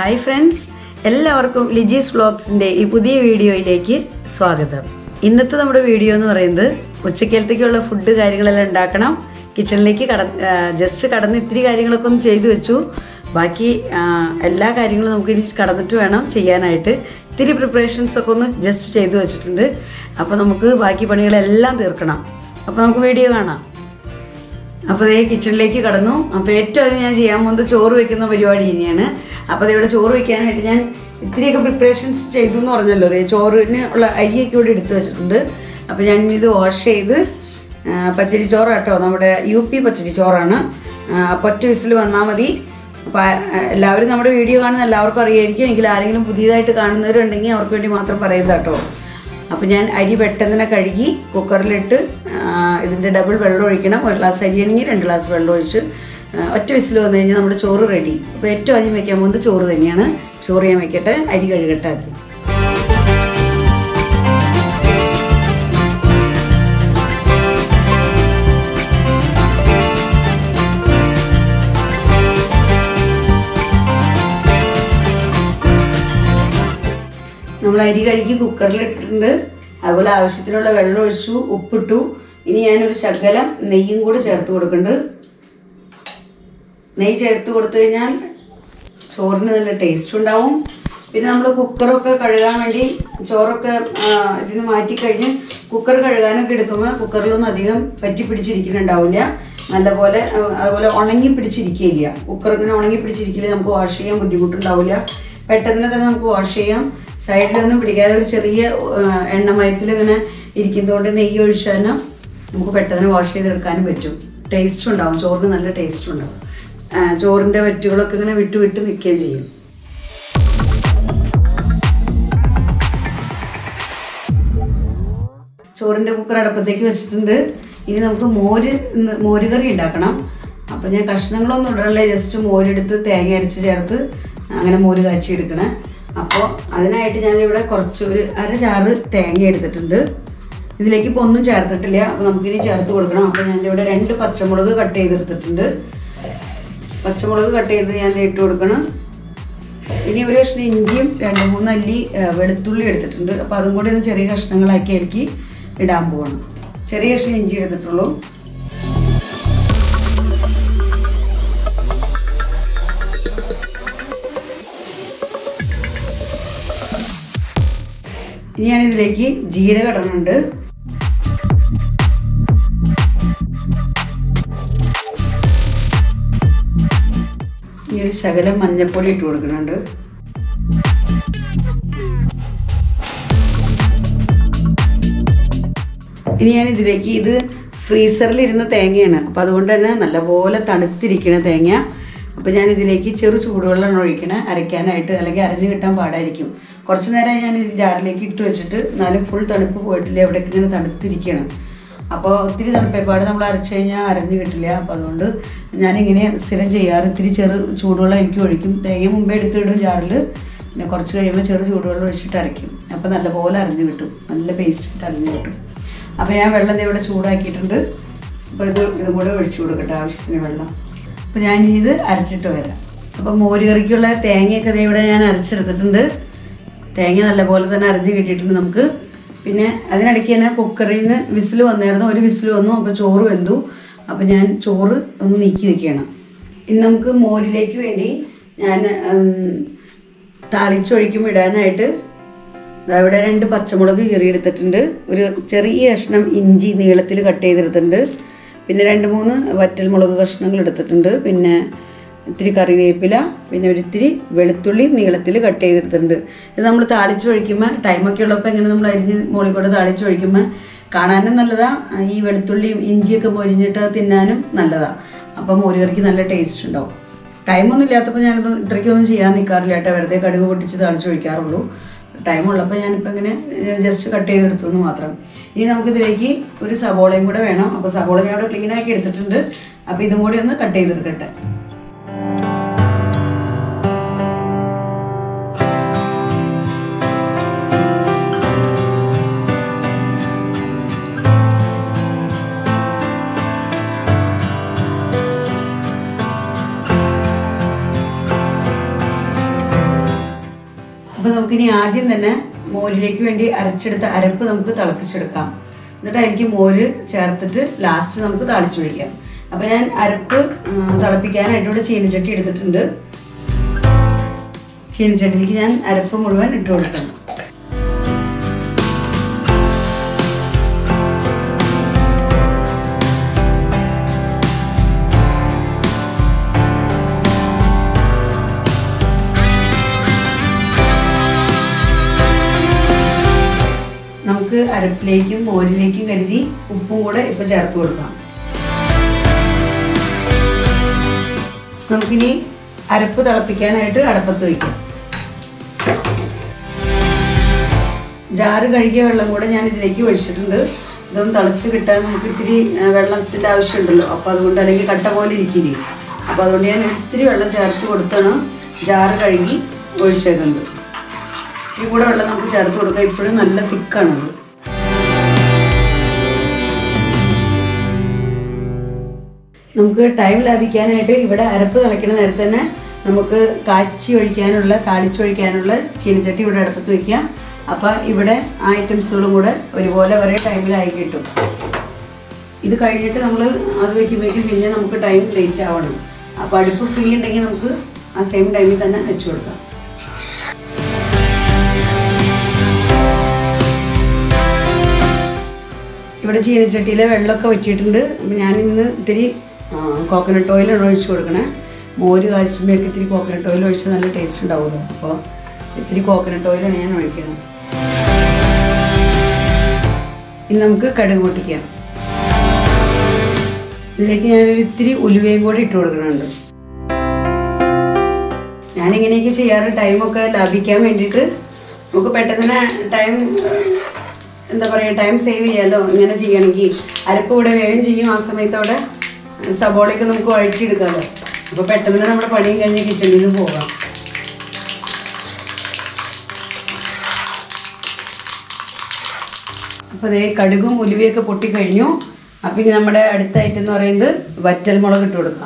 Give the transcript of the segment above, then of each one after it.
hi friends എല്ലാവർക്കും ലിജീസ് വ്ളോഗ്സിൻ്റെ ഈ പുതിയ വീഡിയോയിലേക്ക് സ്വാഗതം ഇന്നത്തെ നമ്മുടെ വീഡിയോ എന്ന് പറയുന്നത് ഉച്ചക്കലത്തേക്കുള്ള ഫുഡ് കാര്യങ്ങളെല്ലാം ഉണ്ടാക്കണം കിച്ചണിലേക്ക് കട ജസ്റ്റ് കടന്ന് ഇത്തിരി കാര്യങ്ങളൊക്കെ ഒന്ന് ചെയ്തു വെച്ചു ബാക്കി ആ, എല്ലാ കാര്യങ്ങളും നമുക്ക് ഇനി കടന്നിട്ട് വേണം ചെയ്യാനായിട്ട് ഇത്തിരി പ്രിപ്പറേഷൻസ് ഒക്കെ ഒന്ന് ജസ്റ്റ് ചെയ്തു വെച്ചിട്ടുണ്ട് അപ്പോൾ നമുക്ക് ബാക്കി പണികളെല്ലാം തീർക്കണം അപ്പോൾ നമുക്ക് വീഡിയോ കാണാം അപ്പോൾ ദേ കിച്ചണിലേക്ക് കടന്നു അപ്പോൾ ഏറ്റവും ആദ്യം ഞാൻ ചെയ്യാൻ പോകുന്നത് ചോറ് വെക്കുന്ന പരിപാടി ഇനിയാണ് അപ്പോൾ ഇവിടെ ചോറ് വെക്കാനായിട്ട് ഞാൻ ഇത്തിരിയൊക്കെ പ്രിപ്പറേഷൻസ് ചെയ്തു എന്ന് പറഞ്ഞല്ലോ ദേ ചോറിന് ഉള്ള അരിയൊക്കെ ഇവിടെ എടുത്തു വെച്ചിട്ടുണ്ട് അപ്പോൾ ഞാൻ ഇത് വാഷ് ചെയ്ത് ആ, പച്ചരി ചോറ് കേട്ടോ നമ്മുടെ യു പി പച്ചരി ചോറാണ് ആ, അപ്പോൾ ഒറ്റ വിസിൽ വന്നാൽ മതി അപ്പോൾ ആ, എല്ലാവരും നമ്മുടെ വീഡിയോ കാണുന്ന എല്ലാവർക്കും അറിയായിരിക്കും എങ്കിൽ ആരെങ്കിലും പുതിയതായിട്ട് കാണുന്നവരുണ്ടെങ്കിൽ അവർക്ക് വേണ്ടി മാത്രം പറയുന്നത് കേട്ടോ അപ്പോൾ ഞാൻ അരി പെട്ടെന്ന് കഴുകി കുക്കറിലിട്ട് ഇതിൻ്റെ ഡബിൾ വെള്ളം ഒഴിക്കണം ഒരു ഗ്ലാസ് അരിയാണെങ്കിൽ രണ്ട് ഗ്ലാസ് വെള്ളം ഒഴിച്ച് ആ, ഒറ്റ വിസിൽ വന്നു കഴിഞ്ഞാൽ നമ്മുടെ ചോറ് റെഡി അപ്പോൾ ഏറ്റവും ആദ്യം വെക്കാൻ പോകുന്നത് ചോറ് തന്നെയാണ് ചോറ് ഞാൻ വെക്കട്ടെ അരി കഴുകട്ടെ ആദ്യം നമ്മൾ അരി കഴുകി കുക്കറിലിട്ടിട്ടുണ്ട് അതുപോലെ ആവശ്യത്തിനുള്ള വെള്ളം ഒഴിച്ചു ഉപ്പിട്ടു ഇനി ഞാനൊരു ശകലം നെയ്യും കൂടി ചേർത്ത് കൊടുക്കുന്നുണ്ട് നെയ്യ് ചേർത്ത് കൊടുത്തു കഴിഞ്ഞാൽ ചോറിന് നല്ല ടേസ്റ്റ് ഉണ്ടാവും പിന്നെ നമ്മൾ കുക്കറൊക്കെ കഴുകാൻ വേണ്ടി ചോറൊക്കെ ആ, ഇതിന് മാറ്റി കഴിഞ്ഞ് കുക്കർ കഴുകാനൊക്കെ എടുക്കുമ്പോൾ കുക്കറിലൊന്നും അധികം പറ്റി പിടിച്ചിരിക്കുന്നുണ്ടാവില്ല നല്ലപോലെ ആ, അതുപോലെ ഉണങ്ങി പിടിച്ചിരിക്കുകയില്ല കുക്കർ ഇങ്ങനെ ഉണങ്ങി പിടിച്ചിരിക്കില്ല നമുക്ക് വാഷ് ചെയ്യാൻ ബുദ്ധിമുട്ടുണ്ടാവില്ല പെട്ടെന്ന് തന്നെ നമുക്ക് വാഷ് ചെയ്യാം സൈഡിലൊന്നും പിടിക്കാതെ ഒരു ചെറിയ ആ, എണ്ണമയത്തിൽ ഇങ്ങനെ ഇരിക്കുന്നതുകൊണ്ട് നെയ്യ് ഒഴിച്ചാൽ നമുക്ക് പെട്ടെന്ന് വാഷ് ചെയ്തെടുക്കാനും പറ്റും ടേസ്റ്റും ഉണ്ടാവും ചോറിന് നല്ല ടേസ്റ്റും ഉണ്ടാവും ആ, ചോറിൻ്റെ വറ്റുകളൊക്കെ ഇങ്ങനെ വിട്ട് വിട്ട് നിൽക്കുകയും ചെയ്യും ചോറിൻ്റെ കുക്കർ അടുപ്പത്തേക്ക് വെച്ചിട്ടുണ്ട് ഇനി നമുക്ക് മോര് ഇന്ന് മോര് കറി ഉണ്ടാക്കണം അപ്പോൾ ഞാൻ കഷ്ണങ്ങളൊന്നും ഇടണല്ലേ ജസ്റ്റ് മോരെടുത്ത് തേങ്ങ അരച്ച് ചേർത്ത് അങ്ങനെ മോര് കാച്ചി എടുക്കണേ അപ്പോൾ അതിനായിട്ട് ഞാൻ ഇവിടെ കുറച്ച് ഒരു അര ചാറ് തേങ്ങ എടുത്തിട്ടുണ്ട് ഇതിലേക്ക് ഇപ്പോൾ ഒന്നും ചേർത്തിട്ടില്ല അപ്പോൾ നമുക്കിനി ചേർത്ത് കൊടുക്കണം അപ്പോൾ ഞാൻ ഇവിടെ രണ്ട് പച്ചമുളക് കട്ട് ചെയ്തെടുത്തിട്ടുണ്ട് പച്ചമുളക് കട്ട് ചെയ്ത് ഞാൻ ദേ ഇട്ട് കൊടുക്കണം ഇനി ഒരു കഷ്ണം ഇഞ്ചിയും രണ്ട് മൂന്ന് അല്ലി ആ, വെളുത്തുള്ളി എടുത്തിട്ടുണ്ട് അപ്പോൾ അതും കൂടി ഒന്ന് ചെറിയ കഷ്ണങ്ങളാക്കി എനിക്ക് ഇടാൻ പോകണം ചെറിയ കഷ്ണം ഇഞ്ചി എടുത്തിട്ടുള്ളൂ ഇനി ഞാൻ ഇതിലേക്ക് ജീരകം ഇടണുണ്ട് ഈ ഒരു ശകലം മഞ്ഞപ്പൊടി ഇട്ട് കൊടുക്കുന്നുണ്ട് ഇനി ഞാൻ ഇതിലേക്ക് ഇത് ഫ്രീസറിൽ ഇരുന്ന തേങ്ങയാണ് അപ്പോൾ അതുകൊണ്ട് തന്നെ നല്ലപോലെ തണുത്തിരിക്കണ തേങ്ങ അപ്പോൾ ഞാൻ ഇതിലേക്ക് ചെറു ചൂടുവെള്ളമാണ് ഒഴിക്കണേ അരയ്ക്കാനായിട്ട് അല്ലെങ്കിൽ അരഞ്ഞു കിട്ടാൻ പാടായിരിക്കും കുറച്ച് നേരം ഞാൻ ഇത് ജാറിലേക്ക് ഇട്ട് വെച്ചിട്ട് എന്നാലും ഫുൾ തണുപ്പ് പോയിട്ടില്ല എവിടെയൊക്കെ ഇങ്ങനെ തണുത്തിരിക്കണം അപ്പോൾ ഒത്തിരി തണുപ്പേപ്പാട് നമ്മൾ അരച്ച് കഴിഞ്ഞാൽ അരഞ്ഞു കിട്ടില്ല അപ്പോൾ അതുകൊണ്ട് ഞാനിങ്ങനെ സ്ഥിരം ചെയ്യാറ് ഇത്തിരി ചെറു ചൂടുവെള്ളം എനിക്ക് ഒഴിക്കും തേങ്ങ മുമ്പേ എടുത്തിടും ജാറിൽ പിന്നെ കുറച്ച് കഴിയുമ്പോൾ ചെറു ചൂടുവെള്ളം ഒഴിച്ചിട്ട് അരയ്ക്കും അപ്പോൾ നല്ലപോലെ അരഞ്ഞു കിട്ടും നല്ല പേസ്റ്റ് അരഞ്ഞു കിട്ടും അപ്പോൾ ഞാൻ വെള്ളം ദേ ഇവിടെ ചൂടാക്കിയിട്ടുണ്ട് അപ്പോൾ ഇത് ഇതും കൂടെ ഒഴിച്ചു കൊടുക്കട്ടെ ആവശ്യത്തിന് വെള്ളം അപ്പോൾ ഞാൻ ഇനി ഇത് അരച്ചിട്ട് വരാം അപ്പോൾ മോര് കറിക്കുള്ള തേങ്ങയൊക്കെ ദേ ഇവിടെ ഞാൻ അരച്ചെടുത്തിട്ടുണ്ട് തേങ്ങ നല്ലപോലെ തന്നെ അരഞ്ഞ് കിട്ടിയിട്ടുണ്ട് നമുക്ക് പിന്നെ അതിനിടയ്ക്ക് തന്നെ കുക്കറിൽ നിന്ന് വിസിൽ വന്നായിരുന്നു ഒരു വിസിൽ വന്നു അപ്പോൾ ചോറ് വെന്തു അപ്പോൾ ഞാൻ ചോറ് ഒന്ന് നീക്കി വെക്കണം ഇനി നമുക്ക് മോരിലേക്ക് വേണ്ടി ഞാൻ ഉം, താളിച്ചൊഴിക്കും ഇടാനായിട്ട് ദാ ഇവിടെ രണ്ട് പച്ചമുളക് കീറിയെടുത്തിട്ടുണ്ട് ഒരു ചെറിയ കഷ്ണം ഇഞ്ചി നീളത്തിൽ കട്ട് ചെയ്തെടുത്തിട്ടുണ്ട് പിന്നെ രണ്ട് മൂന്ന് വറ്റൽമുളക് കഷ്ണങ്ങൾ എടുത്തിട്ടുണ്ട് പിന്നെ ഇത്തിരി കറിവേപ്പില പിന്നെ ഒരു ഇത്തിരി വെളുത്തുള്ളി നീളത്തിൽ കട്ട് ചെയ്തെടുത്തിട്ടുണ്ട് ഇത് നമ്മൾ താളിച്ചൊഴിക്കുമ്പോൾ ടൈമൊക്കെ ഉള്ളപ്പോൾ ഇങ്ങനെ നമ്മൾ അരിഞ്ഞ് മുകളിൽ കൂടെ താളിച്ചൊഴിക്കുമ്പോൾ കാണാനും നല്ലതാണ് ഈ വെളുത്തുള്ളിയും ഇഞ്ചിയൊക്കെ മൊരിഞ്ഞിട്ട് തിന്നാനും നല്ലതാണ് അപ്പം മോരുകറിക്ക് നല്ല ടേസ്റ്റ് ഉണ്ടാവും ടൈമൊന്നും ഇല്ലാത്തപ്പോൾ ഞാനത് ഇത്രയ്ക്കൊന്നും ചെയ്യാൻ നിൽക്കാറില്ല കേട്ടോ വെറുതെ കടുക് പൊട്ടിച്ച് താളിച്ചൊഴിക്കാറുള്ളൂ ടൈം ഉള്ളപ്പോൾ ഞാനിപ്പോൾ ഇങ്ങനെ ജസ്റ്റ് കട്ട് ചെയ്തെടുത്തു എന്ന് മാത്രം ഇനി നമുക്കിതിലേക്ക് ഒരു സവോളയും കൂടെ വേണം അപ്പോൾ സവോള ഞാൻ ഇവിടെ ക്ലീൻ ആക്കി എടുത്തിട്ടുണ്ട് അപ്പോൾ ഇതും കൂടി ഒന്ന് കട്ട് ചെയ്തെടുക്കട്ടെ നമുക്കിനി ആദ്യം തന്നെ മോരിലേക്ക് വേണ്ടി അരച്ചെടുത്ത അരപ്പ് നമുക്ക് തിളപ്പിച്ചെടുക്കാം എന്നിട്ട് അതിലേക്ക് മോര് ചേർത്തിട്ട് ലാസ്റ്റ് നമുക്ക് താളിച്ചൊഴിക്കാം അപ്പോൾ ഞാൻ അരപ്പ് ഉം, തിളപ്പിക്കാനായിട്ട് ഇവിടെ ചീനച്ചട്ടി എടുത്തിട്ടുണ്ട് ചീനച്ചട്ടിയിലേക്ക് ഞാൻ അരപ്പ് മുഴുവൻ ഇട്ട് കൊടുക്കണം നമുക്ക് അരപ്പിലേക്കും മോരിലേക്കും കരുതി ഉപ്പും കൂടെ ഇപ്പൊ ചേർത്ത് കൊടുക്കാം നമുക്കിനി അരപ്പ് തിളപ്പിക്കാനായിട്ട് അടപ്പത്ത് വയ്ക്കാം ജാറ് കഴുകിയ വെള്ളം കൂടെ ഞാൻ ഇതിലേക്ക് ഒഴിച്ചിട്ടുണ്ട് ഇതൊന്ന് തിളച്ച് കിട്ടാൻ നമുക്ക് ഇത്തിരി ആ, വെള്ളത്തിൻ്റെ ആവശ്യമുണ്ടല്ലോ അപ്പോൾ അതുകൊണ്ട് അല്ലെങ്കിൽ കട്ട പോലെ ഇരിക്കില്ലേ അപ്പോൾ അതുകൊണ്ട് ഞാൻ ഇത്തിരി വെള്ളം ചേർത്ത് കൊടുത്താണ് ജാറ് കഴുകി ഒഴിച്ചേക്കുന്നത് ഈ കൂടെ വെള്ളം നമുക്ക് ചേർത്ത് കൊടുക്കാം ഇപ്പോഴും നല്ല തിക്കാണത് നമുക്ക് ടൈം ലാഭിക്കാനായിട്ട് ഇവിടെ അരപ്പ് തിളയ്ക്കുന്ന നേരത്തെ തന്നെ നമുക്ക് കാച്ചി ഒഴിക്കാനുള്ള കാളിച്ചൊഴിക്കാനുള്ള ചീനച്ചട്ടി ഇവിടെ അടുപ്പത്ത് വയ്ക്കാം അപ്പം ഇവിടെ ആ ഐറ്റംസുകളും കൂടെ ഒരുപോലെ ഒരേ ടൈമിലായി കിട്ടും ഇത് കഴിഞ്ഞിട്ട് നമ്മൾ അത് വെക്കുമ്പോഴേക്കും പിന്നെ നമുക്ക് ടൈം ലേറ്റ് ആവണം അപ്പോൾ അടുപ്പ് ഫ്രീ ഉണ്ടെങ്കിൽ നമുക്ക് ആ സെയിം ടൈമിൽ തന്നെ വെച്ച് കൊടുക്കാം ഇവിടെ ചീനച്ചട്ടിയിലെ വെള്ളമൊക്കെ വറ്റിയിട്ടുണ്ട് അപ്പം ഞാനിന്ന് ഇത്തിരി കോക്കനട്ട് ഓയിലാണ് ഒഴിച്ച് കൊടുക്കണേ മോര് കാച്ചുമ്പോഴൊക്കെ ഇത്തിരി കോക്കനട്ട് ഓയിൽ ഒഴിച്ചാൽ നല്ല ടേസ്റ്റ് ഉണ്ടാവുമല്ലോ അപ്പോൾ ഇത്തിരി കോക്കനട്ട് ഓയിലാണ് ഞാൻ ഒഴിക്കണം ഇനി നമുക്ക് കടുക് പൊട്ടിക്കാം ഇതിലേക്ക് ഞാനൊരു ഇത്തിരി ഉലുവയും കൂടി ഇട്ട് കൊടുക്കുന്നുണ്ട് ഞാനിങ്ങനെയൊക്കെ ചെയ്യാറ് ടൈമൊക്കെ ലാഭിക്കാൻ വേണ്ടിയിട്ട് നമുക്ക് പെട്ടെന്ന് ടൈം എന്താ പറയുക ടൈം സേവ് ചെയ്യാമല്ലോ ഇങ്ങനെ ചെയ്യണമെങ്കിൽ അരപ്പ് കൂടെ വേഗം ചെയ്യും ആ സമയത്തോടെ സബോളയൊക്കെ നമുക്ക് വഴറ്റിയെടുക്കാമല്ലോ അപ്പോൾ പെട്ടെന്ന് നമ്മുടെ പണിയും കഴിഞ്ഞ് കിച്ചണിൽ നിന്ന് പോകാം അപ്പോൾ അതേ കടുകും ഉലുവയൊക്കെ പൊട്ടിക്കഴിഞ്ഞു അപ്പം ഇനി നമ്മുടെ അടുത്ത ഐറ്റം എന്ന് പറയുന്നത് വറ്റൽ മുളക് ഇട്ട് കൊടുക്കാം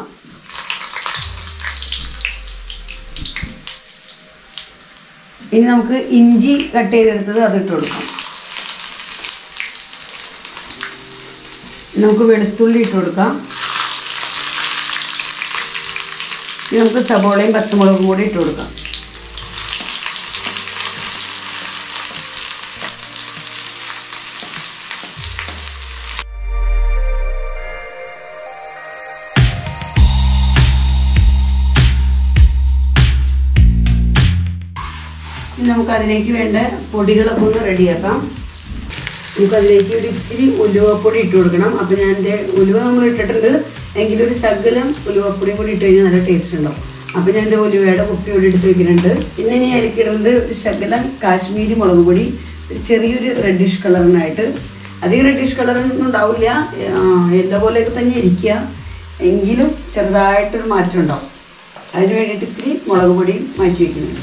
ഇനി നമുക്ക് ഇഞ്ചി കട്ട് ചെയ്തെടുത്തത് അതിട്ട് കൊടുക്കാം നമുക്ക് വെളുത്തുള്ളി ഇട്ട് കൊടുക്കാം ഇനി നമുക്ക് സബോളയും പച്ചമുളകും കൂടി ഇട്ട് കൊടുക്കാം ഇനി നമുക്ക് അതിലേക്ക് വേണ്ട പൊടികളൊക്കെ ഒന്ന് റെഡിയാക്കാം നമുക്ക് അതിലേക്ക് ഒരു ഇത്തിരി ഉലുവപ്പൊടി ഇട്ട് കൊടുക്കണം അപ്പോൾ ഞാൻ എൻ്റെ ഉലുവ നമ്മൾ ഇട്ടിട്ടുണ്ട് എങ്കിലും ഒരു ശകലം ഉലുവപ്പൊടിയും കൂടി ഇട്ട് കഴിഞ്ഞാൽ നല്ല ടേസ്റ്റ് ഉണ്ടാവും അപ്പോൾ ഞാൻ എൻ്റെ ഉലുവയുടെ കുപ്പി ഇവിടെ എടുത്ത് വെക്കുന്നുണ്ട് പിന്നെ ഇനി അതിലേക്ക് ഇടുന്നത് ഒരു ശകലം കാശ്മീരി മുളക് പൊടി ഒരു ചെറിയൊരു റെഡിഷ് കളറിനായിട്ട് അധികം റെഡിഷ് കളറൊന്നും ഉണ്ടാവില്ല എല്ലാ പോലെയൊക്കെ തന്നെ ഇരിക്കുക എങ്കിലും ചെറുതായിട്ടൊരു മാറ്റം ഉണ്ടാവും അതിന് വേണ്ടിയിട്ട് ഇത്തിരി മുളക് പൊടിയും മാറ്റി വയ്ക്കുന്നുണ്ട്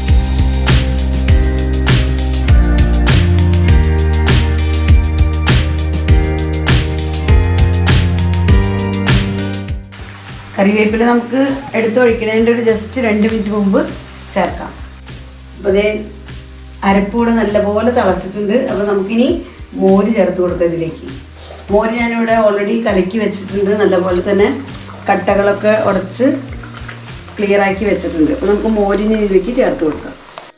കറിവേപ്പില നമുക്ക് എടുത്തൊഴിക്കുന്നതിൻ്റെ ഒരു ജസ്റ്റ് രണ്ട് മിനിറ്റ് മുമ്പ് ചേർക്കാം അപ്പോൾ അതേ അരപ്പൂടെ നല്ലപോലെ തിളച്ചിട്ടുണ്ട് അപ്പോൾ നമുക്കിനി മോര് ചേർത്ത് കൊടുക്കാം ഇതിലേക്ക് മോര് ഞാനിവിടെ ഓൾറെഡി കലക്കി വെച്ചിട്ടുണ്ട് നല്ലപോലെ തന്നെ കട്ടകളൊക്കെ ഉടച്ച് ക്ലിയർ ആക്കി വെച്ചിട്ടുണ്ട് അപ്പോൾ നമുക്ക് മോരിനെ ഇതിലേക്ക് ചേർത്ത് കൊടുക്കാം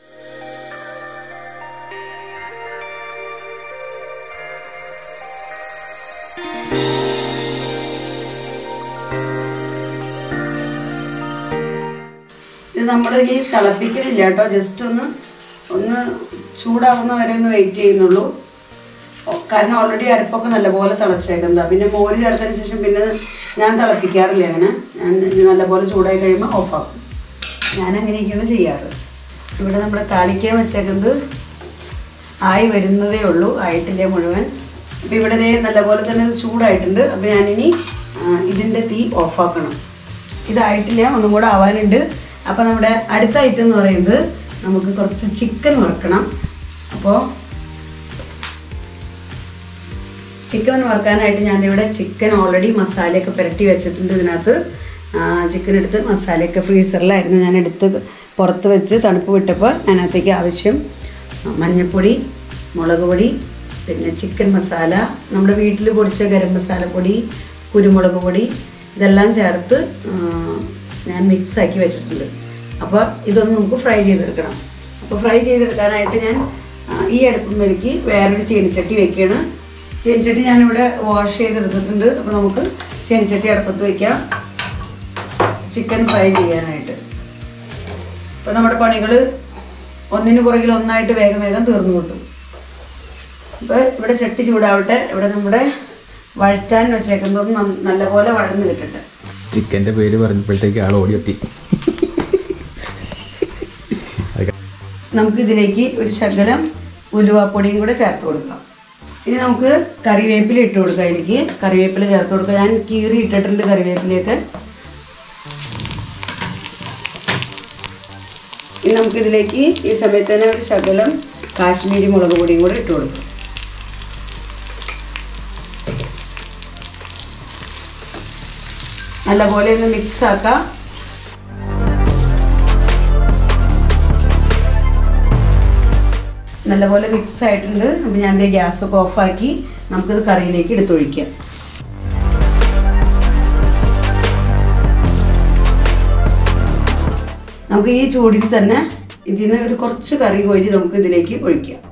ഇത് നമ്മൾ ഈ തിളപ്പിക്കണില്ല കേട്ടോ ജസ്റ്റ് ഒന്ന് ഒന്ന് ചൂടാവുന്ന വരെ ഒന്ന് വെയിറ്റ് ചെയ്യുന്നുള്ളൂ ഓ, കാരണം ഓൾറെഡി അരപ്പൊക്കെ നല്ലപോലെ തിളച്ചേക്കുന്നതാ പിന്നെ മോര് ചേർത്തതിന് ശേഷം പിന്നെ ഞാൻ തിളപ്പിക്കാറില്ല അങ്ങനെ ഞാൻ ഇത് നല്ലപോലെ ചൂടായി കഴിയുമ്പോൾ ഓഫാക്കും ഞാൻ അങ്ങനെയൊക്കെയാണ് ചെയ്യാറ് ഇവിടെ നമ്മൾ താളിക്കാൻ വെച്ചേക്കുന്നത് ആയി വരുന്നതേ ഉള്ളൂ ആയിട്ടില്ല മുഴുവൻ അപ്പോൾ ഇവിടെ ദേ നല്ലപോലെ തന്നെ ഇത് ചൂടായിട്ടുണ്ട് അപ്പോൾ ഞാനിനി ആ, ഇതിൻ്റെ തീ ഓഫാക്കണം ഇതായിട്ടില്ല ഒന്നും കൂടെ ആവാനുണ്ട് അപ്പോൾ നമ്മുടെ അടുത്ത ഐറ്റം എന്ന് പറയുന്നത് നമുക്ക് കുറച്ച് ചിക്കൻ വറുക്കണം അപ്പോൾ ചിക്കൻ വറുക്കാനായിട്ട് ഞാനിവിടെ ചിക്കൻ ഓൾറെഡി മസാലയൊക്കെ പുരട്ടി വെച്ചിട്ടുണ്ട് ഇതിനകത്ത് ചിക്കൻ എടുത്ത് മസാലയൊക്കെ ഫ്രീസറിലായിരുന്നു ഞാൻ എടുത്ത് പുറത്ത് വെച്ച് തണുപ്പ് വിട്ടപ്പോൾ അതിനകത്തേക്ക് ആവശ്യം മഞ്ഞൾപ്പൊടി മുളക് പൊടി പിന്നെ ചിക്കൻ മസാല നമ്മുടെ വീട്ടിൽ പൊടിച്ച ഗരം മസാല പൊടി കുരുമുളക് പൊടി ഇതെല്ലാം ചേർത്ത് ആ, ഞാൻ മിക്സ് ആക്കി വെച്ചിട്ടുണ്ട് അപ്പോൾ ഇതൊന്ന് നമുക്ക് ഫ്രൈ ചെയ്തെടുക്കണം അപ്പോൾ ഫ്രൈ ചെയ്തെടുക്കാനായിട്ട് ഞാൻ ആ, ഈ അടുപ്പുമ്മലേക്ക് വേറൊരു ചീനിച്ചട്ടി വെക്കുകയാണ് ചീനിച്ചട്ടി ഞാനിവിടെ വാഷ് ചെയ്തെടുത്തിട്ടുണ്ട് അപ്പോൾ നമുക്ക് ചീനിച്ചട്ടി അടുപ്പത്ത് വയ്ക്കാം ചിക്കൻ ഫ്രൈ ചെയ്യാനായിട്ട് അപ്പോൾ നമ്മുടെ പണികൾ ഒന്നിന് പുറകിൽ ഒന്നായിട്ട് വേഗം വേഗം തീർന്നു കിട്ടും അപ്പോൾ ഇവിടെ ചട്ടി ചൂടാവട്ടെ ഇവിടെ നമ്മുടെ വഴറ്റാൻ വെച്ചേക്കുന്നത് ന- നല്ലപോലെ വഴന്ന് കിട്ടട്ടെ ചിക്കൻ്റെ പേര് പറഞ്ഞപ്പോഴത്തേക്ക് ആൾ ഓടിയെത്തി നമുക്കിതിലേക്ക് ഒരു ശകലം ഉലുവാപ്പൊടിയും കൂടെ ചേർത്ത് കൊടുക്കാം ഇനി നമുക്ക് കറിവേപ്പില ഇട്ട് കൊടുക്കാം അതിലേക്ക് കറിവേപ്പില ചേർത്ത് കൊടുക്കാം ഞാൻ കീറി ഇട്ടിട്ടുണ്ട് കറിവേപ്പിലയൊക്കെ ഇനി നമുക്കിതിലേക്ക് ഈ സമയത്ത് തന്നെ ഒരു ശകലം കാശ്മീരി മുളക് പൊടിയും കൂടെ ഇട്ട് കൊടുക്കാം നല്ലപോലെ ഒന്ന് മിക്സ് ആക്കാം നല്ലപോലെ മിക്സ് ആയിട്ടുണ്ട് അപ്പോൾ ഞാൻ ദേ ഗ്യാസൊക്കെ ഓഫാക്കി നമുക്കിത് കറിയിലേക്ക് എടുത്തൊഴിക്കാം നമുക്ക് ഈ ചൂടിൽ തന്നെ ഇതിൽ നിന്ന് ഒരു കുറച്ച് കറി കോരി നമുക്ക് ഇതിലേക്ക് ഒഴിക്കാം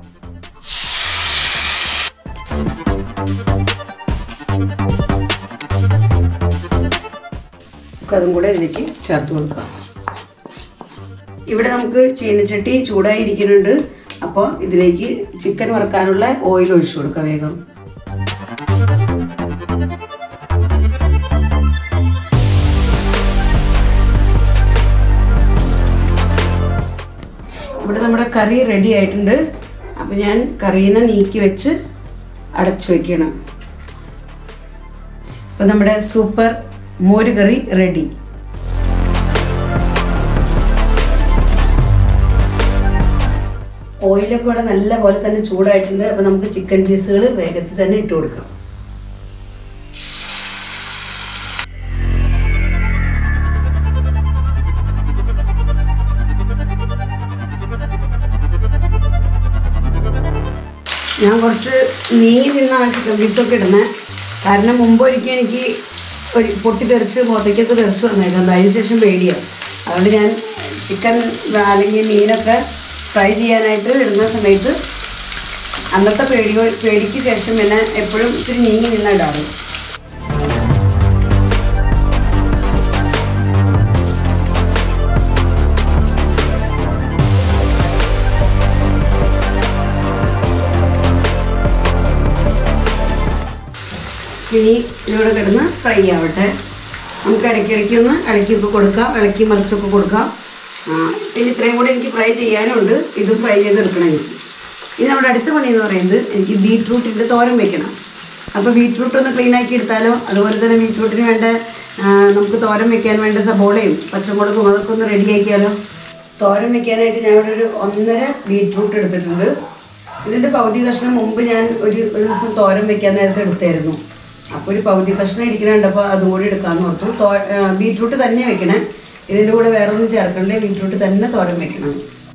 നമുക്ക് അതും കൂടെ ഇതിലേക്ക് ചേർത്ത് കൊടുക്കാം ഇവിടെ നമുക്ക് ചീനച്ചട്ടി ചൂടായിരിക്കുന്നുണ്ട് അപ്പോൾ ഇതിലേക്ക് ചിക്കൻ വറുക്കാനുള്ള ഓയിൽ ഒഴിച്ചു കൊടുക്കാം വേഗം ഇവിടെ നമ്മുടെ കറി റെഡി ആയിട്ടുണ്ട് അപ്പോൾ ഞാൻ കറീനെ നീക്കി വെച്ച് അടച്ചു വെക്കണം അപ്പോൾ നമ്മുടെ സൂപ്പർ മോര് കറി റെഡി ഓയിലൊക്കെ ഇവിടെ നല്ല പോലെ തന്നെ ചൂടായിട്ടുണ്ട് അപ്പോൾ നമുക്ക് ചിക്കൻ പീസുകൾ വേഗത്തിൽ തന്നെ ഇട്ട് കൊടുക്കാം ഞാൻ കുറച്ച് നീങ്ങി നിന്നാണ് ചിക്കൻ പീസൊക്കെ ഇടുന്നത് കാരണം മുമ്പ് ഒരിക്കൽ എനിക്ക് ഒരു പൊട്ടി തെറിച്ച് മുഖത്തേക്കൊക്കെ തെറിച്ച് വന്നേക്കുന്നത് അതിന് ശേഷം പേടിയാണ് അതുകൊണ്ട് ഞാൻ ചിക്കൻ അല്ലെങ്കിൽ മീനൊക്കെ ഫ്രൈ ചെയ്യാനായിട്ട് ഇടുന്ന സമയത്ത് അന്നത്തെ പേടി പേടിക്ക് ശേഷം പിന്നെ എപ്പോഴും ഇത്തിരി നീങ്ങി നിന്ന ഇടാറ് ഇനി ഇതിലൂടെ കിടന്ന് ഫ്രൈ ആവട്ടെ നമുക്ക് ഇടയ്ക്കിടയ്ക്ക് ഒന്ന് ഇളക്കിയൊക്കെ കൊടുക്കാം ഇളക്കി മറിച്ചൊക്കെ കൊടുക്കാം ആ, പിന്നെ ഇത്രയും കൂടെ എനിക്ക് ഫ്രൈ ചെയ്യാനുണ്ട് ഇതും ഫ്രൈ ചെയ്തെടുക്കണം എനിക്ക് ഇനി നമ്മുടെ അടുത്ത പണി എന്ന് പറയുന്നത് എനിക്ക് ബീട്രൂട്ടിൻ്റെ തോരൻ വെക്കണം അപ്പോൾ ബീട്രൂട്ട് ഒന്ന് ക്ലീൻ ആക്കി എടുത്താലോ അതുപോലെ തന്നെ ബീട്രൂട്ടിന് വേണ്ട ആ, നമുക്ക് തോരൻ വെക്കാൻ വേണ്ട സബോളയും പച്ചമുളകും അതൊക്കെ ഒന്ന് റെഡി ആക്കിയാലോ തോരൻ വെക്കാനായിട്ട് ഞാൻ ഇവിടെ ഒരു ഒന്നര ബീട്രൂട്ട് എടുത്തിട്ടുണ്ട് ഇതിൻ്റെ പകുതി കഷ്ണം മുമ്പ് ഞാൻ ഒരു ഒരു ദിവസം തോരൻ വെക്കാൻ നേരത്തെ എടുത്തായിരുന്നു അപ്പോൾ ഒരു പകുതി കഷ്ണം ഇരിക്കുന്നുണ്ട് അപ്പോൾ അതും കൂടി എടുക്കാമെന്ന് ഓർത്തു തോ ആ, ബീട്രൂട്ട് തന്നെ വെക്കണേ ഇതിൻ്റെ കൂടെ വേറെ ഒന്നും ചേർക്കണ്ടേ ബീട്രൂട്ട് തന്നെ തോരൻ വെക്കണം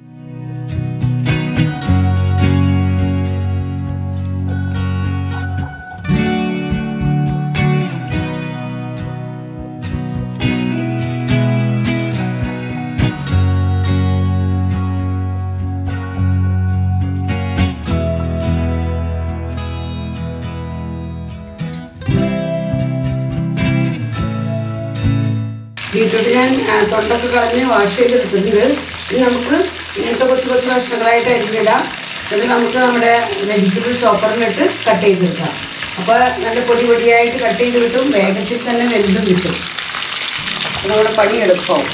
ബീട്രൂട്ട് ഞാൻ ആ, തൊണ്ടൊക്കെ കളഞ്ഞ് വാഷ് ചെയ്തെടുത്തിട്ടുണ്ട് ഇനി നമുക്ക് ഇങ്ങനത്തെ കൊച്ചു കൊച്ചു കഷ്ണങ്ങളായിട്ട് അരിഞ്ഞിടാം എന്നിട്ട് നമുക്ക് നമ്മുടെ വെജിറ്റബിൾ ചോപ്പറിലിട്ട് കട്ട് ചെയ്തെടുക്കാം അപ്പോൾ നല്ല പൊടി പൊടിയായിട്ട് കട്ട് ചെയ്ത് കിട്ടും വേഗത്തിൽ തന്നെ വെന്തും കിട്ടും അപ്പോൾ നമ്മുടെ പണി എളുപ്പമാവും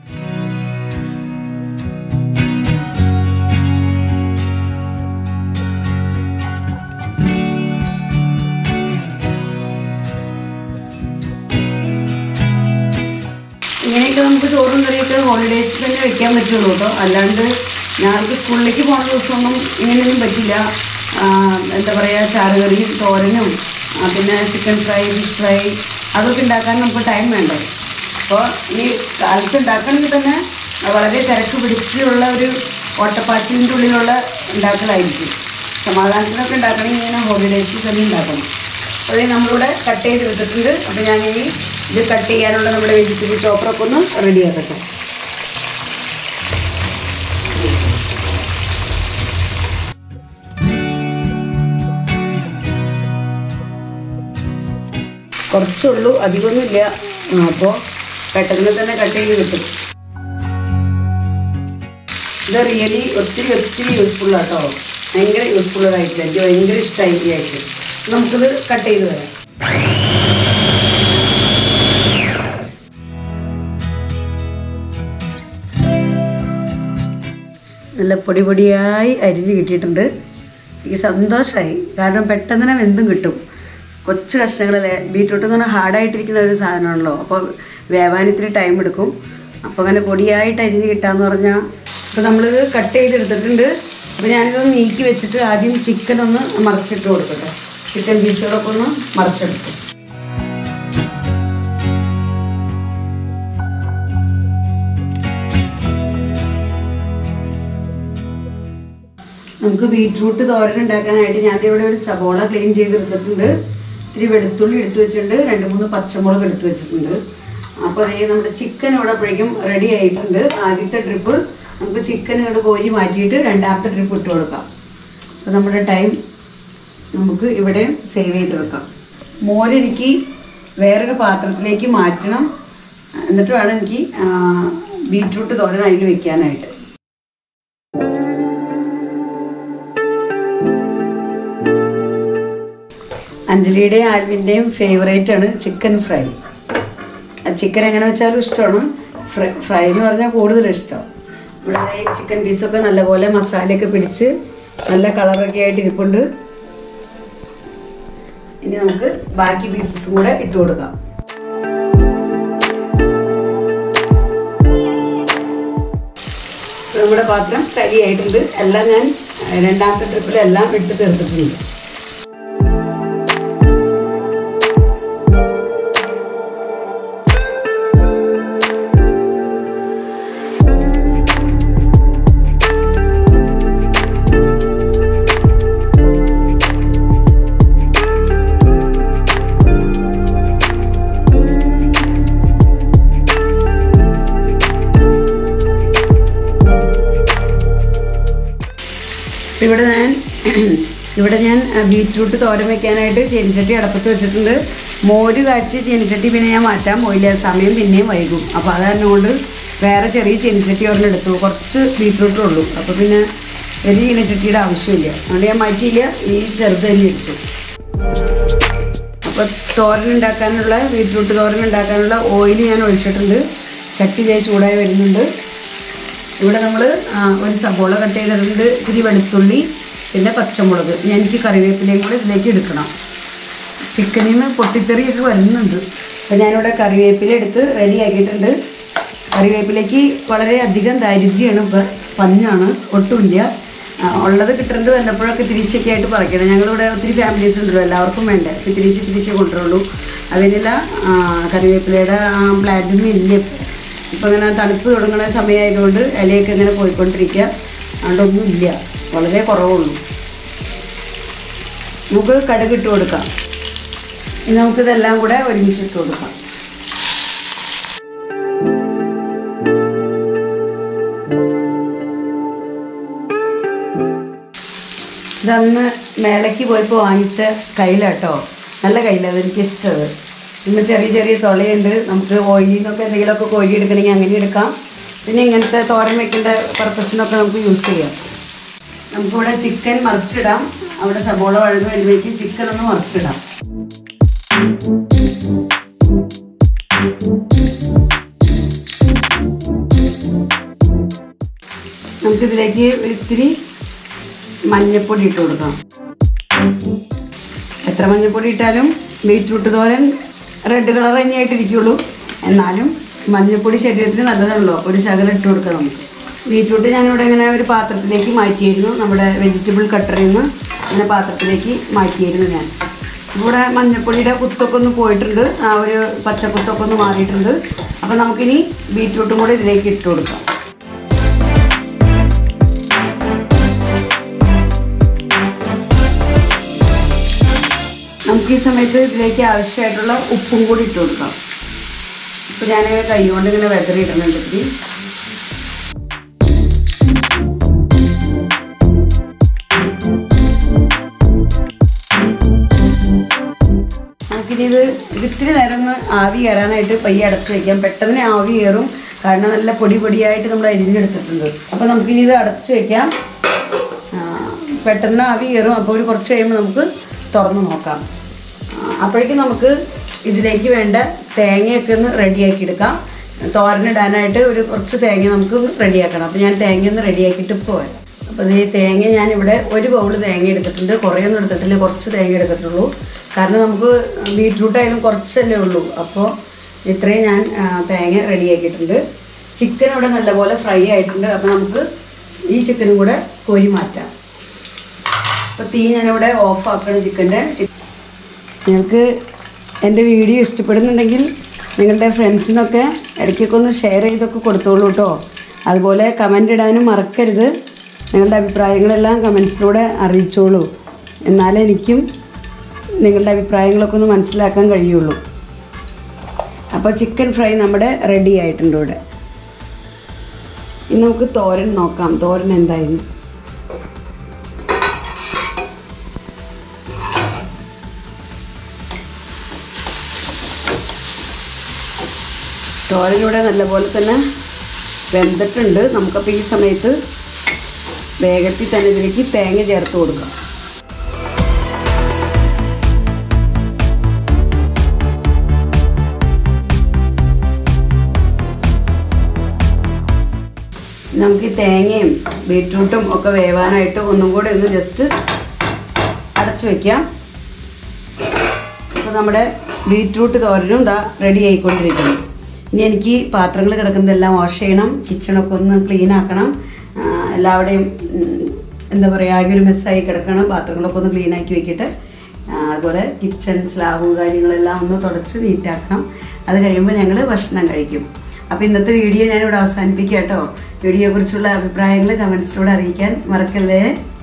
ഇങ്ങനെയൊക്കെ നമുക്ക് ചോറും കറിയൊക്കെ ഹോളിഡേയ്സിൽ തന്നെ വെക്കാൻ പറ്റുള്ളൂ കേട്ടോ അല്ലാണ്ട് ഞങ്ങൾക്ക് സ്കൂളിലേക്ക് പോകുന്ന ദിവസമൊന്നും ഇങ്ങനെയൊന്നും പറ്റില്ല ആ, എന്താ പറയുക ചാറുകറിയും തോരനും ആ, പിന്നെ ചിക്കൻ ഫ്രൈ ഫിഷ് ഫ്രൈ അതൊക്കെ ഉണ്ടാക്കാൻ നമുക്ക് ടൈം വേണ്ടേ അപ്പോൾ ഈ കാലത്ത് ഉണ്ടാക്കണമെങ്കിൽ തന്നെ വളരെ തിരക്ക് പിടിച്ചുള്ള ഒരു ഓട്ടപ്പാച്ചിലിൻ്റെ ഉള്ളിലുള്ള ഉണ്ടാക്കലായിരിക്കും സമാധാനത്തിനൊക്കെ ഉണ്ടാക്കണമെങ്കിൽ ഇങ്ങനെ ഹോളിഡേയ്സിൽ തന്നെ ഉണ്ടാക്കണം അപ്പോൾ ഇത് നമ്മളിവിടെ കട്ട് ചെയ്തെടുത്തിട്ടുണ്ട് അപ്പോൾ ഞാൻ ഈ ഇത് കട്ട് ചെയ്യാനുള്ള നമ്മുടെ വെജിറ്റബിൾ ചോപ്പറൊക്കെ ഒന്ന് റെഡിയാക്കട്ടെ കുറച്ചുള്ളൂ അധികമൊന്നുമില്ല അപ്പോൾ പെട്ടെന്ന് തന്നെ കട്ട് ചെയ്ത് കിട്ടും ഇത് റിയലി ഒത്തിരി ഒത്തിരി യൂസ്ഫുൾ ആട്ടോ ഭയങ്കര യൂസ്ഫുൾ ആയിട്ടില്ല എനിക്ക് ഭയങ്കര ഇഷ്ടമായി ഈ ആയിട്ട് നമുക്കിത് കട്ട് ചെയ്ത് വരാം നല്ല പൊടി പൊടിയായി അരിഞ്ഞ് കിട്ടിയിട്ടുണ്ട് എനിക്ക് സന്തോഷമായി കാരണം പെട്ടെന്ന് തന്നെ വെന്തും കിട്ടും കൊച്ചു കഷ്ണങ്ങളല്ലേ ബീട്രൂട്ട് എന്ന് പറഞ്ഞാൽ ഹാർഡായിട്ടിരിക്കുന്ന ഒരു സാധനമാണല്ലോ അപ്പോൾ വേവാൻ ഇത്തിരി ടൈം എടുക്കും അപ്പോൾ അങ്ങനെ പൊടിയായിട്ട് അരിഞ്ഞ് കിട്ടാന്ന് പറഞ്ഞാൽ അപ്പോൾ നമ്മളിത് കട്ട് ചെയ്തെടുത്തിട്ടുണ്ട് അപ്പോൾ ഞാനിതൊന്ന് നീക്കി വെച്ചിട്ട് ആദ്യം ചിക്കൻ ഒന്ന് മറിച്ചിട്ട് കൊടുക്കട്ടെ ചിക്കൻ പീസുകളൊക്കെ ഒന്ന് മറിച്ചെടുക്കും നമുക്ക് ബീറ്റ്റൂട്ട് തോരൻ ഉണ്ടാക്കാനായിട്ട് ഞാൻ ദേ ഇവിടെ ഒരു സബോള ക്ലീൻ ചെയ്തെടുത്തിട്ടുണ്ട് ഇത്തിരി വെളുത്തുള്ളി എടുത്തു വെച്ചിട്ടുണ്ട് രണ്ട് മൂന്ന് പച്ചമുളക് എടുത്തു വെച്ചിട്ടുണ്ട് അപ്പോൾ അതേ നമ്മുടെ ചിക്കൻ ഇവിടെ അപ്പോഴേക്കും റെഡി ആയിട്ടുണ്ട് ആദ്യത്തെ ട്രിപ്പ് നമുക്ക് ചിക്കൻ ഇവിടെ കോരി മാറ്റിയിട്ട് രണ്ടാമത്തെ ട്രിപ്പ് ഇട്ട് കൊടുക്കാം അപ്പോൾ നമ്മുടെ ടൈം നമുക്ക് ഇവിടെ സേവ് ചെയ്ത് വെക്കാം മോരെനിക്ക് വേറൊരു പാത്രത്തിലേക്ക് മാറ്റണം എന്നിട്ട് വേണം എനിക്ക് ആ, ബീറ്റ്റൂട്ട് തോരൻ അതിൽ വെക്കാനായിട്ട് അഞ്ജലിയുടെയും ആൽവിൻ്റെയും ഫേവറേറ്റ് ആണ് ചിക്കൻ ഫ്രൈ ചിക്കൻ എങ്ങനെ വെച്ചാലും ഇഷ്ടമാണ് ഫ്രൈ ഫ്രൈ എന്ന് പറഞ്ഞാൽ കൂടുതൽ ഇഷ്ടം ഇവിടെ ഈ ചിക്കൻ പീസൊക്കെ നല്ലപോലെ മസാലയൊക്കെ പിടിച്ച് നല്ല കളറൊക്കെ ആയിട്ട് ഇരിപ്പുണ്ട് ഇനി നമുക്ക് ബാക്കി പീസസും കൂടെ ഇട്ട് കൊടുക്കാം ഇപ്പൊ നമ്മുടെ പാത്രം റെഡി ആയിട്ടുണ്ട് എല്ലാം ഞാൻ ഏഹ്, രണ്ടാമത്തെ ട്രിപ്പിലെല്ലാം ഇട്ട് തീർത്തിട്ടുണ്ട് ഇപ്പൊ ഇവിടെ ഞാൻ ഇവിടെ ഞാൻ അഹ്, ബീറ്റ്റൂട്ട് തോരൻ വെക്കാനായിട്ട് ചീനിച്ചട്ടി അടപ്പത്ത് വെച്ചിട്ടുണ്ട് മോര് കാച്ചി ചീനിച്ചട്ടി പിന്നെ ഞാൻ മാറ്റാൻ പോയില്ല സമയം പിന്നെയും വൈകും അപ്പോൾ അത് കാരണം കൊണ്ട് വേറെ ചെറിയ ചീനിച്ചട്ടി ഒരെണ്ണം എടുത്തു കുറച്ച് ബീറ്റ്റൂട്ടേ ഉള്ളൂ അപ്പോൾ പിന്നെ വലിയ ചീനിച്ചട്ടിയുടെ ആവശ്യമില്ല അതുകൊണ്ട് ഞാൻ മാറ്റിയില്ല ഈ ചെറുത് തന്നെ എടുത്തു അപ്പോൾ തോരൻ ഉണ്ടാക്കാനുള്ള ബീറ്റ്റൂട്ട് തോരൻ ഉണ്ടാക്കാനുള്ള ഓയിൽ ഞാൻ ഒഴിച്ചിട്ടുണ്ട് ചട്ടി ദേ ചൂടായി വരുന്നുണ്ട് ഇവിടെ നമ്മൾ ഒരു സബോള കട്ട് ചെയ്തിട്ടുണ്ട് ഇത്തിരി വെളുത്തുള്ളി പിന്നെ പച്ചമുളക് ഞാൻ എനിക്ക് കറിവേപ്പിലയും കൂടെ ഇതിലേക്ക് എടുക്കണം ചിക്കനിൽ നിന്ന് പൊട്ടിത്തെറിയൊക്കെ വരുന്നുണ്ട് അപ്പോൾ ഞാനിവിടെ കറിവേപ്പില എടുത്ത് റെഡി ആക്കിയിട്ടുണ്ട് കറിവേപ്പിലേക്ക് വളരെ അധികം ദാരിദ്ര്യമാണ് ഇപ്പം പഞ്ഞാണ് ഒട്ടുമില്ല ആ, ഉള്ളത് കിട്ടുന്നത് വല്ലപ്പോഴൊക്കെ തിരിച്ചൊക്കെ ആയിട്ട് പറിക്കണം ഞങ്ങളിവിടെ ഒത്തിരി ഫാമിലീസ് ഉണ്ടല്ലോ എല്ലാവർക്കും വേണ്ട അപ്പോൾ തിരിച്ച് തിരിച്ച് കൊണ്ടുവരുള്ളൂ അതിനുള്ള ആ, കറിവേപ്പിലയുടെ പ്ലാന്റൊന്നും ഇല്ല ഇപ്പം ഇങ്ങനെ തണുപ്പ് തുടങ്ങുന്ന സമയമായതുകൊണ്ട് ഇലയൊക്കെ ഇങ്ങനെ പോയിക്കൊണ്ടിരിക്കുക അതുകൊണ്ടൊന്നും ഇല്ല വളരെ കുറവുള്ളൂ നമുക്ക് കടുക് ഇട്ട് കൊടുക്കാം ഇനി നമുക്കിതെല്ലാം കൂടെ ഒരുമിച്ച് ഇട്ട് കൊടുക്കാം ഇതന്ന് മേളയ്ക്ക് പോയപ്പോൾ വാങ്ങിച്ച കയ്യിലാട്ടോ നല്ല കയ്യിലാണ് അതെനിക്ക് ഇഷ്ടത് ഇന്ന് ചെറിയ ചെറിയ തുളയുണ്ട് നമുക്ക് ഓയിലിൽ നിന്നൊക്കെ എന്തെങ്കിലുമൊക്കെ കോരി എടുക്കണമെങ്കിൽ അങ്ങനെ എടുക്കാം പിന്നെ ഇങ്ങനത്തെ തോരൻ വെക്കേണ്ട പർപ്പസിനൊക്കെ നമുക്ക് യൂസ് ചെയ്യാം നമുക്കിവിടെ ചിക്കൻ മറിച്ചിടാം അവിടെ സബോള വഴന്ന് വരുമ്പോഴേക്കും ചിക്കൻ ഒന്ന് മറിച്ചിടാം നമുക്കിതിലേക്ക് ഒരു ഇത്തിരി മഞ്ഞപ്പൊടി ഇട്ട് കൊടുക്കാം എത്ര മഞ്ഞപ്പൊടി ഇട്ടാലും ബീറ്റ്റൂട്ട് തോരൻ റെഡ് കളർ തന്നെയായിട്ടിരിക്കുള്ളൂ എന്നാലും മഞ്ഞപ്പൊടി ശരീരത്തിന് നല്ലതാണല്ലോ ഒരു ശകലം ഇട്ട് കൊടുക്കാം നമുക്ക് ബീറ്റ്റൂട്ട് ഞാനിവിടെ ഇങ്ങനെ ഒരു പാത്രത്തിലേക്ക് മാറ്റിയിരുന്നു നമ്മുടെ വെജിറ്റബിൾ കട്ടറിൽ നിന്ന് ഇങ്ങനെ പാത്രത്തിലേക്ക് മാറ്റിയിരുന്നു ഞാൻ ഇവിടെ മഞ്ഞപ്പൊടിയുടെ കുത്തൊക്കെ ഒന്ന് പോയിട്ടുണ്ട് ആ ഒരു പച്ചക്കുത്തൊക്കെ ഒന്ന് മാറിയിട്ടുണ്ട് അപ്പോൾ നമുക്കിനി ബീറ്റ്റൂട്ടും കൂടി ഇതിലേക്ക് ഇട്ട് കൊടുക്കാം നമുക്ക് ഈ സമയത്ത് ഇതിലേക്ക് ആവശ്യമായിട്ടുള്ള ഉപ്പും കൂടി ഇട്ട് കൊടുക്കാം അപ്പോൾ ഞാനിങ്ങനെ കൈ കൊണ്ട് ഇങ്ങനെ വെതറിയിടുന്നുണ്ട് ഇത്തിരി നമുക്കിനി ഇത് ഇത്തിരി നേരം ഒന്ന് ആവി കയറാനായിട്ട് പയ്യെ അടച്ചു വയ്ക്കാം പെട്ടെന്ന് ആവി കയറും കാരണം നല്ല പൊടി പൊടിയായിട്ട് നമ്മൾ അരിഞ്ഞെടുത്തിട്ടുണ്ട് അപ്പോൾ നമുക്കിനി ഇത് അടച്ചു വയ്ക്കാം ആ, പെട്ടെന്ന് ആവി കയറും അപ്പോൾ ഒരു കുറച്ച് കഴിയുമ്പോൾ നമുക്ക് തുറന്ന് നോക്കാം ആ, അപ്പോഴേക്കും നമുക്ക് ഇതിലേക്ക് വേണ്ട തേങ്ങയൊക്കെ ഒന്ന് റെഡിയാക്കി എടുക്കാം തോരനിടാനായിട്ട് ഒരു കുറച്ച് തേങ്ങ നമുക്ക് റെഡിയാക്കണം അപ്പോൾ ഞാൻ തേങ്ങ ഒന്ന് റെഡിയാക്കിയിട്ട് ഇപ്പോൾ വരാം അപ്പോൾ ഈ തേങ്ങ ഞാനിവിടെ ഒരു ബൗൾ തേങ്ങ എടുത്തിട്ടുണ്ട് കുറേയൊന്നും എടുത്തിട്ടില്ല കുറച്ച് തേങ്ങ എടുത്തിട്ടുള്ളൂ കാരണം നമുക്ക് ബീറ്റ്റൂട്ട് ആയാലും കുറച്ചല്ലേ ഉള്ളൂ അപ്പോൾ ഇത്രയും ഞാൻ ആ, തേങ്ങ റെഡിയാക്കിയിട്ടുണ്ട് ചിക്കൻ ഇവിടെ നല്ലപോലെ ഫ്രൈ ആയിട്ടുണ്ട് അപ്പോൾ നമുക്ക് ഈ ചിക്കനും കൂടെ കോരി മാറ്റാം അപ്പോൾ തീ ഞാനിവിടെ ഓഫ് ആക്കണം ചിക്കൻ്റെ നിങ്ങൾക്ക് എൻ്റെ വീഡിയോ ഇഷ്ടപ്പെടുന്നുണ്ടെങ്കിൽ നിങ്ങളുടെ ഫ്രണ്ട്സിനൊക്കെ ഇടയ്ക്കൊക്കെ ഒന്ന് ഷെയർ ചെയ്തൊക്കെ കൊടുത്തോളൂ കേട്ടോ അതുപോലെ കമൻ്റ് ഇടാനും മറക്കരുത് നിങ്ങളുടെ അഭിപ്രായങ്ങളെല്ലാം കമൻസിലൂടെ അറിയിച്ചോളൂ എന്നാലേ എനിക്കും നിങ്ങളുടെ അഭിപ്രായങ്ങളൊക്കെ ഒന്ന് മനസ്സിലാക്കാൻ കഴിയുള്ളൂ അപ്പോൾ ചിക്കൻ ഫ്രൈ നമ്മുടെ റെഡി ആയിട്ടുണ്ട് ഇവിടെ ഇനി നമുക്ക് തോരൻ നോക്കാം തോരൻ എന്തായിരുന്നു തോരനിവിടെ നല്ലപോലെ തന്നെ വെന്തിട്ടുണ്ട് നമുക്കപ്പോൾ ഈ സമയത്ത് വേഗത്തിൽ തന്നെ ഇതിലേക്ക് തേങ്ങ ചേർത്ത് കൊടുക്കാം നമുക്ക് ഈ തേങ്ങയും ബീട്രൂട്ടും ഒക്കെ വേവാനായിട്ട് ഒന്നും കൂടെ ഒന്ന് ജസ്റ്റ് അടച്ചു വയ്ക്കാം അപ്പോൾ നമ്മുടെ ബീറ്റ്റൂട്ട് തോരനും ഇതാ റെഡി ആയിക്കൊണ്ടിരിക്കുന്നു ഇനി എനിക്ക് പാത്രങ്ങൾ കിടക്കുന്നതെല്ലാം വാഷ് ചെയ്യണം കിച്ചണൊക്കെ ഒന്ന് ക്ലീൻ ആക്കണം ആ, എല്ലാവിടെയും ഉം, എന്താ പറയുക ആകെ ഒരു മെസ്സായി കിടക്കണം പാത്രങ്ങളൊക്കെ ഒന്ന് ക്ലീൻ ആക്കി വെക്കിയിട്ട് ആ, അതുപോലെ കിച്ചൺ സ്ലാബും കാര്യങ്ങളെല്ലാം ഒന്ന് തുടച്ച് നീറ്റാക്കണം അത് കഴിയുമ്പോൾ ഞങ്ങൾ ഭക്ഷണം കഴിക്കും അപ്പോൾ ഇന്നത്തെ വീഡിയോ ഞാനിവിടെ അവസാനിപ്പിക്കാം കേട്ടോ വീഡിയോയെക്കുറിച്ചുള്ള അഭിപ്രായങ്ങൾ കമൻസിലൂടെ അറിയിക്കാൻ മറക്കല്ലേ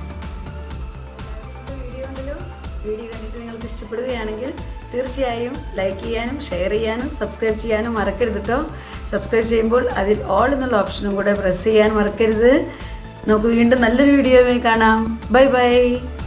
വീഡിയോ ഉണ്ടല്ലോ വീഡിയോ കണ്ടിട്ട് നിങ്ങൾക്ക് ഇഷ്ടപ്പെടുകയാണെങ്കിൽ തീർച്ചയായും ലൈക്ക് ചെയ്യാനും ഷെയർ ചെയ്യാനും സബ്സ്ക്രൈബ് ചെയ്യാനും മറക്കരുത് കേട്ടോ സബ്സ്ക്രൈബ് ചെയ്യുമ്പോൾ അതിൽ ഓൾ എന്നുള്ള ഓപ്ഷനും കൂടെ പ്രസ് ചെയ്യാൻ മറക്കരുത് നമുക്ക് വീണ്ടും നല്ലൊരു വീഡിയോ കാണാം ബൈ ബൈ